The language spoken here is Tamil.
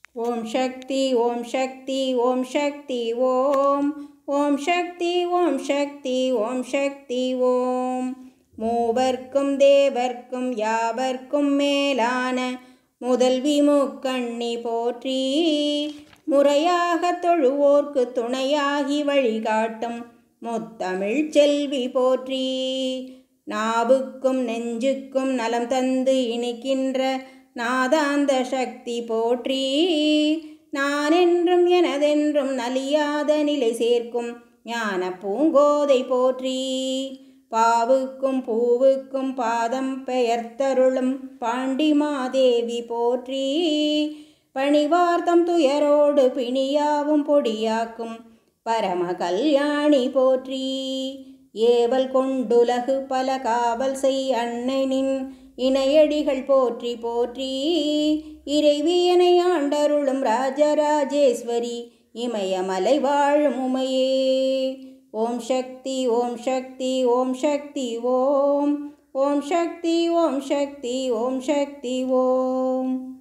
ஓம் சக்தி ஓம் சக்தி ஓம் சக்தி ஓம் ஓம் சக்தி ஓம் சக்தி ஓம் சக்தி ஓம் மூவர்க்கும் தேவர்க்கும் யாவர்க்கும் மேலான முதல்வி முக்கண்ணி போற்றி முறையாக தொழுவோர்க்கு துணையாகி வழிகாட்டும் முத்தமிழ் செல்வி போற்றி நாவுக்கும் நெஞ்சுக்கும் நலம் தந்து இனிக்கின்ற நாதாந்த சக்தி போற்றி நான் என்றும் எனதென்றும் நலியாத நிலை சேர்க்கும் ஞான பூங்கோதை போற்றி பாவுக்கும் பூவுக்கும் பாதம் பெயர்த்தருளும் பாண்டிமாதேவி போற்றி பணிவார்த்தம் துயரோடு பிணியாவும் பொடியாக்கும் பரம கல்யாணி போற்றி ஏவல் கொண்டுலகு பல காவல் செய் அன்னைனின் இணையடிகள் போற்றி போற்றி இறைவியனை ஆண்டருளும் ராஜராஜேஸ்வரி இமயமலை வாழும் உமையே ஓம் சக்தி ஓம் சக்தி ஓம் சக்தி ஓம் ஓம் சக்தி ஓம் சக்தி ஓம் சக்தி ஓம்